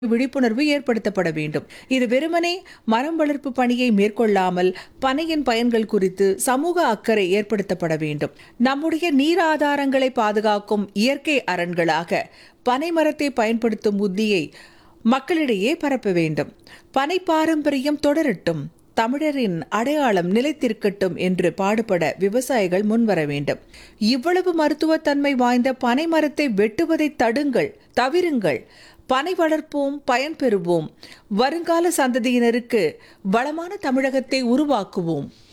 விழிப்புணர்வு ஏற்படுத்தப்பட வேண்டும் இது வெறுமனே மரம் வளர்ப்பு பணியை மேற்கொள்ளாமல் பனையின் பயன்கள் குறித்து சமூக அக்கறை ஏற்படுத்தப்பட வேண்டும் நம்முடைய நீர் ஆதாரங்களை பாதுகாக்கும் இயற்கை அரண்களாக பனை மரத்தை பயன்படுத்தும் உத்தியை மக்களிடையே பரப்ப வேண்டும் பனை பாரம்பரியம் தொடரட்டும் தமிழரின் அடையாளம் நிலைத்திருக்கட்டும் என்று பாடுபட விவசாயிகள் முன்வர வேண்டும் இவ்வளவு மருத்துவத்தன்மை வாய்ந்த பனை மரத்தை வெட்டுவதை தடுங்கள் தவிருங்கள் பனை வளர்ப்போம் பயன்பெறுவோம் வருங்கால சந்ததியினருக்கு வளமான தமிழகத்தை உருவாக்குவோம்